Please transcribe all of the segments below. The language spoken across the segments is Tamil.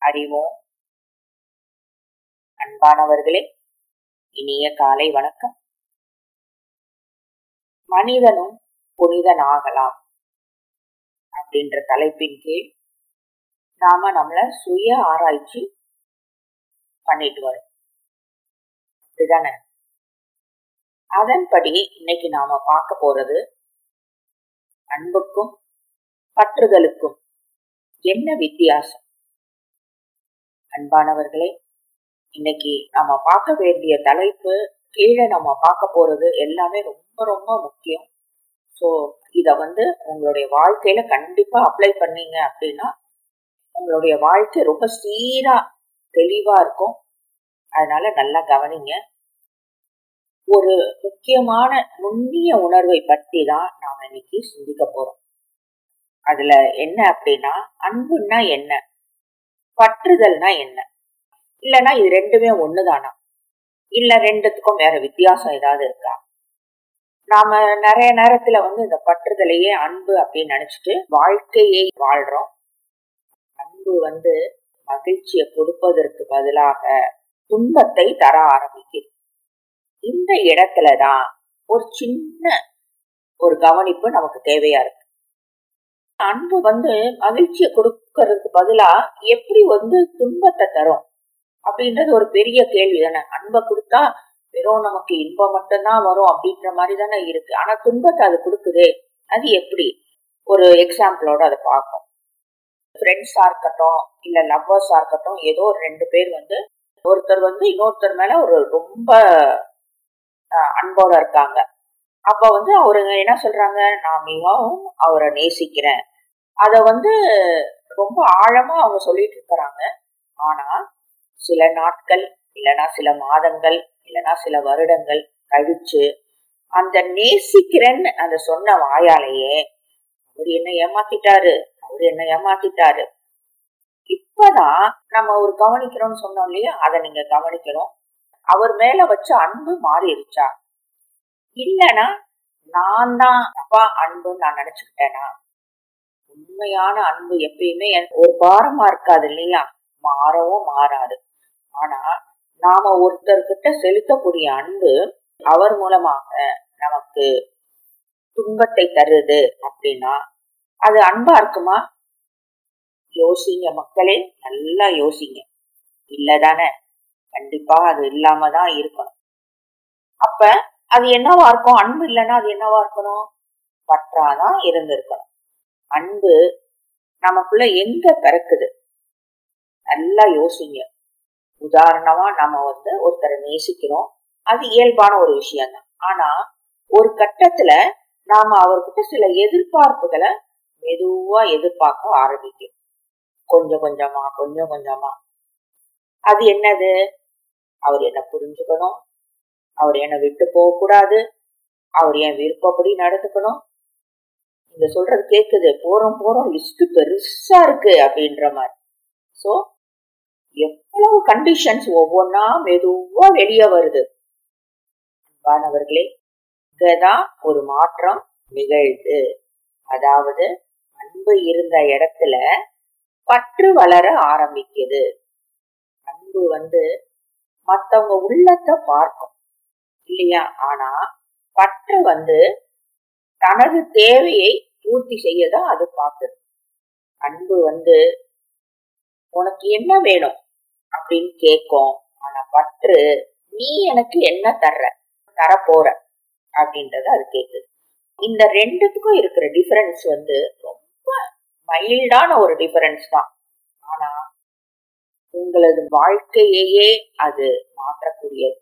அறிவோம் அன்பானவர்களே இனிய காலை வணக்கம் மனிதனும் புனிதனாகலாம் அப்படின்ற தலைப்பின் கீழ் நாம நம்மள சுய ஆராய்ச்சி பண்ணிட்டு வரோம் அப்படிதானே அதன்படி இன்னைக்கு நாம பார்க்க போறது அன்புக்கும் பற்றுதலுக்கும் என்ன வித்தியாசம் அன்பானவர்களே இன்னைக்கு நம்ம பார்க்க வேண்டிய தலைப்பு கீழே நம்ம பார்க்க போறது எல்லாமே ரொம்ப ரொம்ப முக்கியம் ஸோ இத வந்து உங்களுடைய வாழ்க்கையில கண்டிப்பா அப்ளை பண்ணீங்க அப்படின்னா உங்களுடைய வாழ்க்கை ரொம்ப சீரா தெளிவா இருக்கும் அதனால நல்லா கவனிங்க ஒரு முக்கியமான நுண்ணிய உணர்வை பற்றி தான் நாம இன்னைக்கு சிந்திக்க போறோம் அதுல என்ன அப்படின்னா அன்புன்னா என்ன பற்றுதல்னா என்ன இல்லைன்னா இது ரெண்டுமே ஒண்ணுதானா இல்ல ரெண்டுத்துக்கும் வேற வித்தியாசம் ஏதாவது இருக்கா நாம நிறைய நேரத்துல வந்து இந்த பற்றுதலையே அன்பு அப்படின்னு நினைச்சிட்டு வாழ்க்கையை வாழ்றோம் அன்பு வந்து மகிழ்ச்சியை கொடுப்பதற்கு பதிலாக துன்பத்தை தர ஆரம்பிக்குது இந்த இடத்துலதான் ஒரு சின்ன ஒரு கவனிப்பு நமக்கு தேவையா இருக்கு அன்பு வந்து மகிழ்ச்சியை கொடுக்கறதுக்கு பதிலா எப்படி வந்து துன்பத்தை தரும் அப்படின்றது ஒரு பெரிய கேள்வி தானே அன்பை கொடுத்தா வெறும் நமக்கு இன்பம் மட்டும்தான் வரும் அப்படின்ற மாதிரி தானே இருக்கு ஆனா துன்பத்தை அது கொடுக்குதே அது எப்படி ஒரு எக்ஸாம்பிளோட அதை பார்ப்போம் ஃப்ரெண்ட்ஸா இருக்கட்டும் இல்ல லவ்வர்ஸா இருக்கட்டும் ஏதோ ஒரு ரெண்டு பேர் வந்து ஒருத்தர் வந்து இன்னொருத்தர் மேல ஒரு ரொம்ப அன்போட இருக்காங்க அப்ப வந்து அவருங்க என்ன சொல்றாங்க நான் மிகவும் அவரை நேசிக்கிறேன் அத வந்து ரொம்ப ஆழமா அவங்க சொல்லிட்டு இருக்கிறாங்க ஆனா சில நாட்கள் இல்லைன்னா சில மாதங்கள் இல்லைன்னா சில வருடங்கள் கழிச்சு அந்த நேசிக்கிறேன்னு அந்த சொன்ன வாயாலேயே அவர் என்ன ஏமாத்திட்டாரு அவர் என்ன ஏமாத்திட்டாரு இப்பதான் நம்ம ஒரு கவனிக்கிறோம்னு சொன்னோம் இல்லையா அதை நீங்க கவனிக்கணும் அவர் மேல வச்ச அன்பு மாறிடுச்சா இல்லனா நான் தான் அப்பா அன்புன்னு நான் நினைச்சுக்கிட்டேனா உண்மையான அன்பு எப்பயுமே ஒரு பாரமா இருக்காது இல்லையா மாறவும் மாறாது ஆனா நாம ஒருத்தர்கிட்ட செலுத்தக்கூடிய அன்பு அவர் மூலமாக நமக்கு துன்பத்தை தருது அப்படின்னா அது அன்பா இருக்குமா யோசிங்க மக்களே நல்லா யோசிங்க இல்லதானே கண்டிப்பா அது இல்லாம தான் இருக்கணும் அப்ப அது என்னவா இருக்கும் அன்பு இல்லைன்னா அது என்னவா இருக்கணும் பற்றாதான் இருந்திருக்கணும் அன்பு நமக்குள்ள எங்க பிறக்குது நல்லா யோசிங்க உதாரணமா நம்ம வந்து ஒருத்தரை நேசிக்கிறோம் அது இயல்பான ஒரு விஷயம் தான் ஆனா ஒரு கட்டத்துல நாம அவர்கிட்ட சில எதிர்பார்ப்புகளை மெதுவா எதிர்பார்க்க ஆரம்பிக்கும் கொஞ்சம் கொஞ்சமா கொஞ்சம் கொஞ்சமா அது என்னது அவர் என்ன புரிஞ்சுக்கணும் அவர் என்னை விட்டு போக கூடாது அவர் என் விருப்பப்படி நடந்துக்கணும் நீங்க சொல்றது கேக்குது போறோம் போறோம் லிஸ்ட் பெருசா இருக்கு அப்படின்ற மாதிரி சோ எவ்வளவு கண்டிஷன்ஸ் ஒவ்வொன்னா மெதுவா வெளியே வருது அன்பானவர்களே இங்கதான் ஒரு மாற்றம் நிகழ்து அதாவது அன்பு இருந்த இடத்துல பற்று வளர ஆரம்பிக்குது அன்பு வந்து மத்தவங்க உள்ளத்தை பார்க்கும் இல்லையா ஆனா பற்று வந்து தனது தேவையை பூர்த்தி செய்யதான் அது பார்க்குது அன்பு வந்து உனக்கு என்ன வேணும் அப்படின்னு கேட்கும் ஆனா பற்று நீ எனக்கு என்ன தர்ற தர போற அப்படின்றத அது கேக்குது இந்த ரெண்டுத்துக்கும் இருக்கிற டிஃபரன்ஸ் வந்து ரொம்ப மைல்டான ஒரு டிஃபரன்ஸ் தான் ஆனா உங்களது வாழ்க்கையையே அது மாற்றக்கூடியது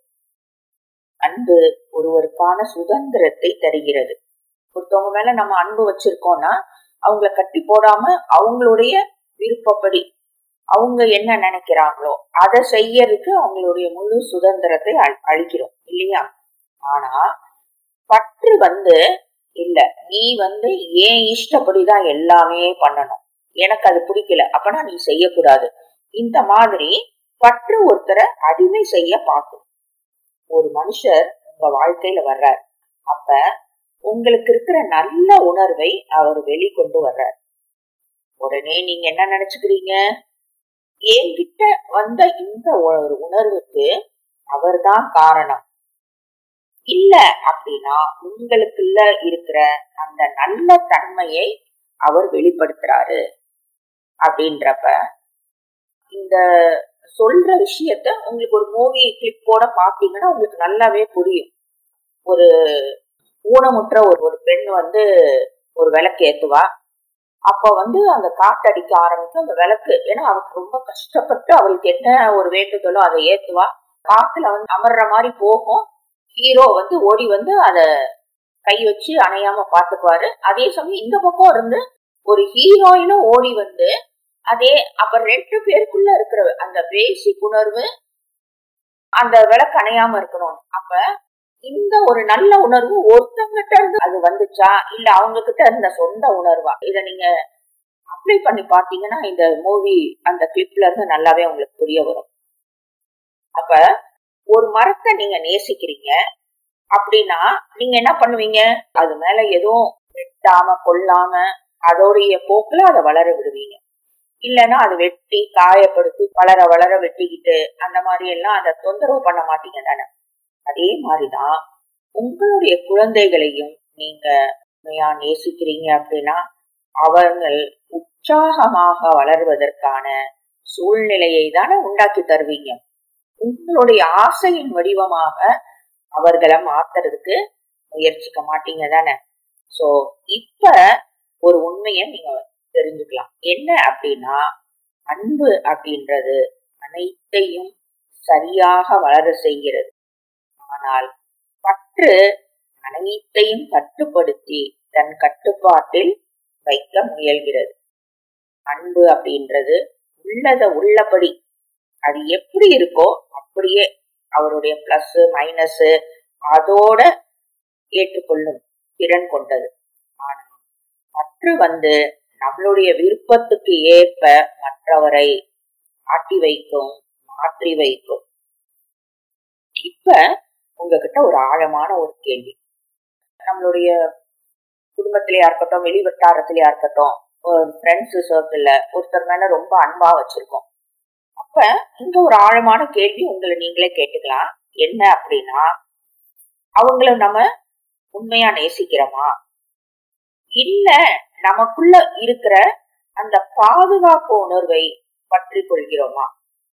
அன்பு ஒருவருக்கான சுதந்திரத்தை தருகிறது ஒருத்தவங்க மேல நம்ம அன்பு வச்சிருக்கோம்னா அவங்கள கட்டி போடாம அவங்களுடைய விருப்பப்படி அவங்க என்ன நினைக்கிறாங்களோ அதை செய்யறதுக்கு அவங்களுடைய முழு சுதந்திரத்தை அளிக்கிறோம் இல்லையா ஆனா பற்று வந்து இல்ல நீ வந்து ஏன் இஷ்டப்படிதான் எல்லாமே பண்ணணும் எனக்கு அது பிடிக்கல அப்பனா நீ செய்யக்கூடாது இந்த மாதிரி பற்று ஒருத்தரை அடிமை செய்ய பார்க்கும் ஒரு மனுஷர் உங்க வாழ்க்கையில வர்றார் அப்ப உங்களுக்கு இருக்கிற நல்ல உணர்வை அவர் வெளிக்கொண்டு வர்றார் உடனே நீங்க என்ன நினைச்சுக்கிறீங்க என்கிட்ட வந்த இந்த ஒரு உணர்வுக்கு அவர்தான் காரணம் இல்ல அப்படின்னா உங்களுக்குள்ள இருக்கிற அந்த நல்ல தன்மையை அவர் வெளிப்படுத்துறாரு அப்படின்றப்ப இந்த சொல்ற விஷயத்த உங்களுக்கு ஒரு மூவி கிளிப்போட பாத்தீங்கன்னா உங்களுக்கு நல்லாவே புரியும் ஒரு ஊனமுற்ற ஒரு ஒரு பெண் வந்து ஒரு விளக்கு ஏத்துவா அப்ப வந்து அந்த காத்தடிக்க ஆரம்பிக்கும் அந்த விளக்கு ஏன்னா அவளுக்கு ரொம்ப கஷ்டப்பட்டு அவளுக்கு என்ன ஒரு வேண்டுதலோ அதை ஏத்துவா காத்துல வந்து அமர்ற மாதிரி போகும் ஹீரோ வந்து ஓடி வந்து அத கை வச்சு அணையாம பாத்துக்குவாரு அதே சமயம் இந்த பக்கம் இருந்து ஒரு ஹீரோயினும் ஓடி வந்து அதே அப்ப ரெண்டு பேருக்குள்ள இருக்கிற அந்த பேசிக் உணர்வு அந்த விளக்கு அணையாம இருக்கணும் அப்ப இந்த ஒரு நல்ல உணர்வு ஒருத்தங்கிட்ட இருந்து அது வந்துச்சா இல்ல அவங்க கிட்ட இருந்த சொந்த உணர்வா இத நீங்க அப்ளை பண்ணி பாத்தீங்கன்னா இந்த மூவி அந்த கிளிப்ல இருந்து நல்லாவே உங்களுக்கு புரிய வரும் அப்ப ஒரு மரத்தை நீங்க நேசிக்கிறீங்க அப்படின்னா நீங்க என்ன பண்ணுவீங்க அது மேல எதுவும் வெட்டாம கொல்லாம அதோடைய போக்குல அதை வளர விடுவீங்க இல்லைன்னா அதை வெட்டி காயப்படுத்தி வளர வளர வெட்டிக்கிட்டு அந்த மாதிரி எல்லாம் அதை தொந்தரவு பண்ண மாட்டீங்க தானே அதே மாதிரிதான் உங்களுடைய குழந்தைகளையும் நீங்க உண்மையா நேசிக்கிறீங்க அப்படின்னா அவர்கள் உற்சாகமாக வளர்வதற்கான சூழ்நிலையை தானே உண்டாக்கி தருவீங்க உங்களுடைய ஆசையின் வடிவமாக அவர்களை மாத்துறதுக்கு முயற்சிக்க மாட்டீங்க தானே சோ இப்ப ஒரு உண்மையை நீங்க தெரிஞ்சுக்கலாம் என்ன அப்படின்னா அன்பு அப்படின்றது அனைத்தையும் சரியாக வளர செய்கிறது ஆனால் பற்று அனைத்தையும் கட்டுப்படுத்தி தன் கட்டுப்பாட்டில் வைக்க முயல்கிறது அன்பு அப்படின்றது உள்ளத உள்ளபடி அது எப்படி இருக்கோ அப்படியே அவருடைய பிளஸ் மைனஸ் அதோட ஏற்றுக்கொள்ளும் திறன் கொண்டது ஆனா பற்று வந்து நம்மளுடைய விருப்பத்துக்கு ஏற்ப மற்றவரை ஆட்டி வைக்கும் மாற்றி வைக்கும் இப்ப உங்ககிட்ட ஒரு ஆழமான ஒரு கேள்வி நம்மளுடைய குடும்பத்திலயா இருக்கட்டும் வெளி வட்டாரத்திலயா இருக்கட்டும் ஒரு ஃப்ரெண்ட்ஸ் சர்க்கிள்ல ஒருத்தர் மேல ரொம்ப அன்பா வச்சிருக்கோம் அப்ப இங்க ஒரு ஆழமான கேள்வி உங்களை நீங்களே கேட்டுக்கலாம் என்ன அப்படின்னா அவங்கள நம்ம உண்மையா நேசிக்கிறோமா இல்ல நமக்குள்ள இருக்கிற அந்த பாதுகாப்பு உணர்வை பற்றி கொள்கிறோமா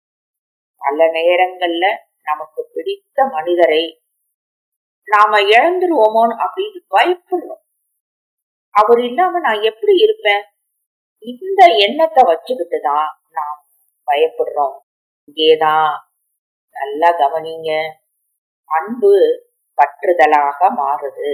பல நேரங்கள்ல நமக்கு பிடித்த மனிதரை நாம இழந்துருவோமோன்னு அப்படின்னு பயப்படுறோம் அவர் இல்லாம நான் எப்படி இருப்பேன் இந்த எண்ணத்தை வச்சுக்கிட்டு தான் நாம் பயப்படுறோம் இங்கேதான் நல்லா கவனிங்க அன்பு பற்றுதலாக மாறுது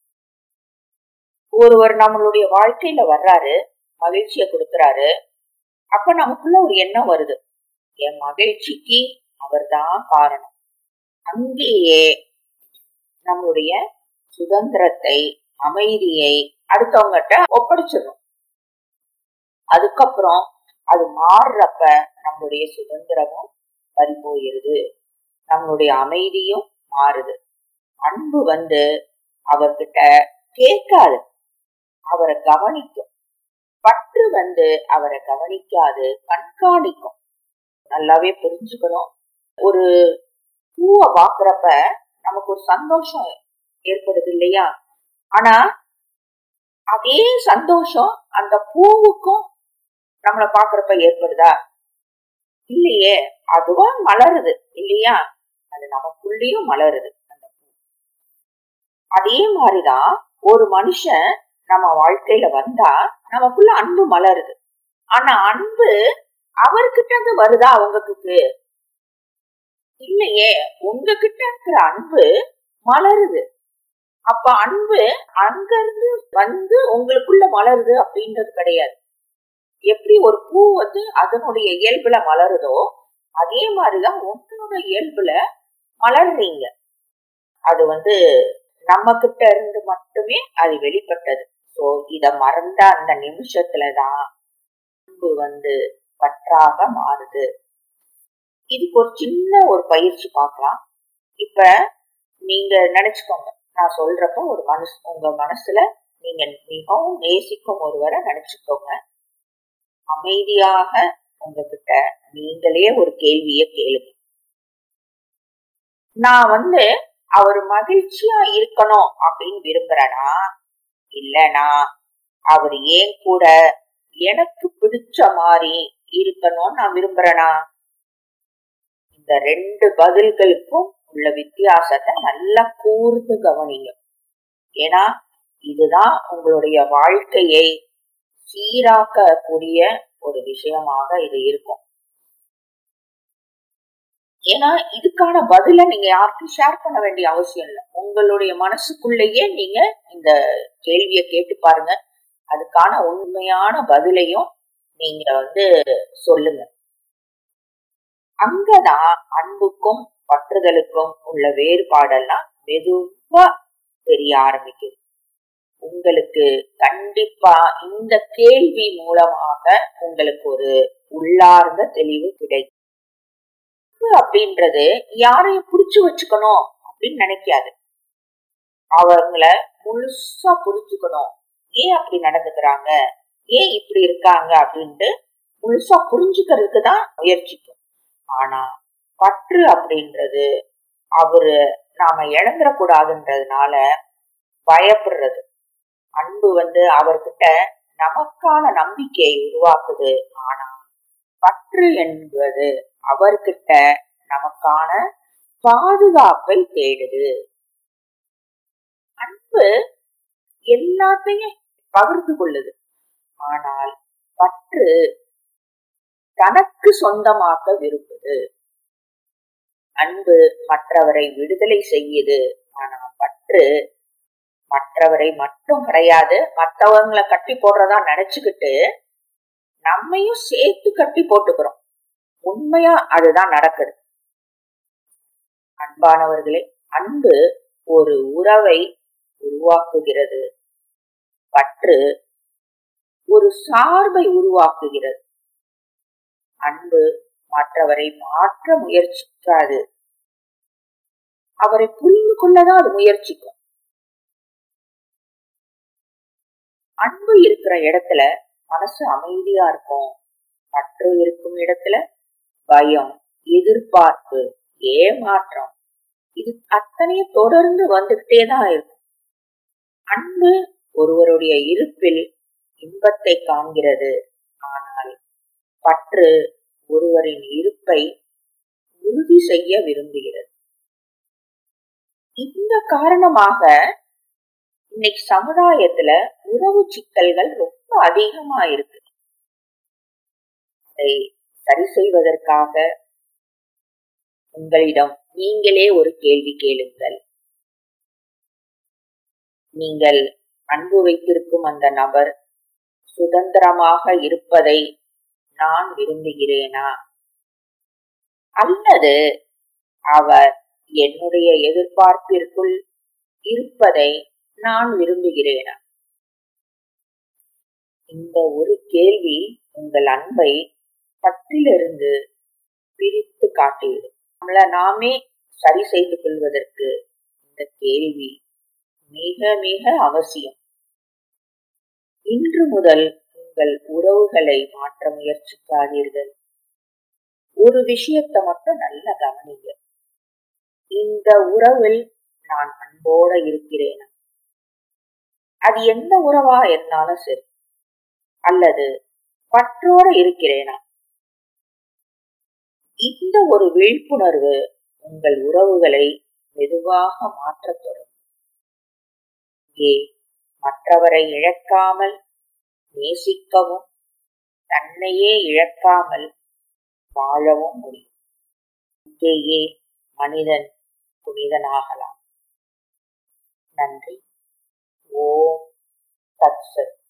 ஒருவர் நம்மளுடைய வாழ்க்கையில வர்றாரு மகிழ்ச்சியை கொடுக்கறாரு அப்ப நமக்குள்ள ஒரு எண்ணம் வருது என் மகிழ்ச்சிக்கு அவர்தான் காரணம் அங்கேயே நம்மளுடைய சுதந்திரத்தை அமைதியை அடுத்தவங்ககிட்ட ஒப்படைச்சிடணும் அதுக்கப்புறம் அது மாறுறப்ப நம்மளுடைய சுதந்திரமும் பறி போயிருது நம்மளுடைய அமைதியும் மாறுது அன்பு வந்து அவர்கிட்ட கேட்காது அவரை கவனிக்கும் பற்று வந்து அவரை கவனிக்காது கண்காணிக்கும் நல்லாவே புரிஞ்சுக்கணும் ஒரு பூவை பாக்குறப்ப நமக்கு ஒரு சந்தோஷம் ஏற்படுது இல்லையா ஆனா அதே சந்தோஷம் அந்த பூவுக்கும் நம்மள பாக்குறப்ப ஏற்படுதா இல்லையே அதுவா மலருது இல்லையா அது நமக்குள்ளேயும் மலருது அந்த பூ அதே மாதிரிதான் ஒரு மனுஷன் நம்ம வாழ்க்கையில வந்தா நமக்குள்ள அன்பு மலருது ஆனா அன்பு அவர்கிட்ட இருந்து வருதா அவங்களுக்கு இல்லையே உங்ககிட்ட இருக்கிற அன்பு மலருது அப்ப அன்பு அங்க இருந்து வந்து உங்களுக்குள்ள மலருது அப்படின்றது கிடையாது எப்படி ஒரு பூ வந்து அதனுடைய இயல்புல மலருதோ அதே மாதிரிதான் உங்களோட இயல்புல மலர்றீங்க அது வந்து நம்ம கிட்ட இருந்து மட்டுமே அது வெளிப்பட்டது சோ இத மறந்த அந்த நிமிஷத்துலதான் அன்பு வந்து பற்றாக மாறுது இதுக்கு ஒரு சின்ன ஒரு பயிற்சி பார்க்கலாம் இப்ப நீங்க நினைச்சுக்கோங்க நான் சொல்றப்ப ஒரு மனசு உங்க மனசுல நீங்க மிகவும் நேசிக்கும் ஒருவரை நினைச்சுக்கோங்க அமைதியாக உங்ககிட்ட நீங்களே ஒரு கேள்விய கேளுங்க நான் வந்து அவர் மகிழ்ச்சியா இருக்கணும் அப்படின்னு விரும்புறேனா இல்லனா அவர் ஏன் கூட எனக்கு பிடிச்ச மாதிரி இருக்கணும்னு நான் விரும்புறேனா இந்த ரெண்டு பதில்களுக்கும் உள்ள வித்தியாசத்தை நல்லா கூர்ந்து கவனிங்க ஏன்னா இதுதான் உங்களுடைய வாழ்க்கையை சீராக்கக்கூடிய ஒரு விஷயமாக இது இருக்கும் ஏன்னா இதுக்கான பதில நீங்க யாருக்கும் ஷேர் பண்ண வேண்டிய அவசியம் இல்லை உங்களுடைய மனசுக்குள்ளேயே நீங்க இந்த கேள்வியை கேட்டு பாருங்க அதுக்கான உண்மையான பதிலையும் நீங்க வந்து சொல்லுங்க அங்கதான் அன்புக்கும் பற்றுதலுக்கும் உள்ள வேறுபாடெல்லாம் மெதுவா தெரிய ஆரம்பிக்குது உங்களுக்கு கண்டிப்பா இந்த கேள்வி மூலமாக உங்களுக்கு ஒரு உள்ளார்ந்த தெளிவு கிடைக்கும் அப்படின்றது யாரையும் புடிச்சு வச்சுக்கணும் அப்படின்னு நினைக்காது அவங்கள முழுசா புரிஞ்சுக்கணும் ஏன் அப்படி நடந்துக்கிறாங்க ஏன் இப்படி இருக்காங்க அப்படின்ட்டு முழுசா புரிஞ்சுக்கிறதுக்கு தான் முயற்சிக்கும் ஆனா பற்று அப்படின்றது அவரு நாம இழந்துடக்கூடாதுன்றதுனால பயப்படுறது அன்பு வந்து அவர்கிட்ட நமக்கான நம்பிக்கையை உருவாக்குது ஆனா பற்று என்பது அவர்கிட்ட நமக்கான பாதுகாப்பை தேடுது அன்பு எல்லாத்தையும் பகிர்ந்து கொள்ளுது ஆனால் பற்று தனக்கு சொந்தமாக்க விரும்புது அன்பு மற்றவரை விடுதலை செய்யுது ஆனா பற்று மற்றவரை மட்டும் கிடையாது மற்றவங்களை கட்டி போடுறதா நினைச்சுக்கிட்டு நம்மையும் சேர்த்து கட்டி போட்டுக்கிறோம் உண்மையா அதுதான் நடக்குது அன்பானவர்களே அன்பு ஒரு உறவை உருவாக்குகிறது பற்று ஒரு சார்பை உருவாக்குகிறது அன்பு மற்றவரை மாற்ற முயற்சிக்காது அவரை புரிந்து கொள்ளதான் அது முயற்சிக்கும் அன்பு இருக்கிற இடத்துல மனசு அமைதியா இருக்கும் பற்று இருக்கும் இடத்துல பயம் எதிர்பார்ப்பு ஏமாற்றம் இது அத்தனையும் தொடர்ந்து வந்துகிட்டே தான் இருக்கும் அன்பு ஒருவருடைய இருப்பில் இன்பத்தை காண்கிறது ஆனால் பற்று ஒருவரின் இருப்பை உறுதி செய்ய விரும்புகிறது இந்த காரணமாக இன்னைக்கு சமுதாயத்துல உறவு சிக்கல்கள் ரொம்ப அதிகமா இருக்கு அதை சரி செய்வதற்காக உங்களிடம் நீங்களே ஒரு கேள்வி கேளுங்கள் நீங்கள் அன்பு வைத்திருக்கும் அந்த நபர் சுதந்திரமாக இருப்பதை நான் விரும்புகிறேனா அல்லது அவர் என்னுடைய எதிர்பார்ப்பிற்குள் இருப்பதை நான் விரும்புகிறேனா இந்த ஒரு கேள்வி உங்கள் அன்பை பற்றிலிருந்து பிரித்து காட்டிவிடும் நம்மளை நாமே சரி செய்து கொள்வதற்கு இந்த கேள்வி மிக மிக அவசியம் இன்று முதல் உங்கள் உறவுகளை மாற்ற முயற்சிக்காதீர்கள் ஒரு விஷயத்தை மட்டும் நல்ல கவனிங்க இந்த உறவில் நான் அன்போட இருக்கிறேனா அது எந்த உறவா இருந்தாலும் சரி அல்லது பற்றோட இருக்கிறேனா இந்த ஒரு விழிப்புணர்வு உங்கள் உறவுகளை மெதுவாக மாற்றத் தொடங்கும் இங்கே மற்றவரை இழக்காமல் நேசிக்கவும் தன்னையே இழக்காமல் வாழவும் முடியும் இங்கேயே மனிதன் புனிதனாகலாம் நன்றி ஓம் தத்சத்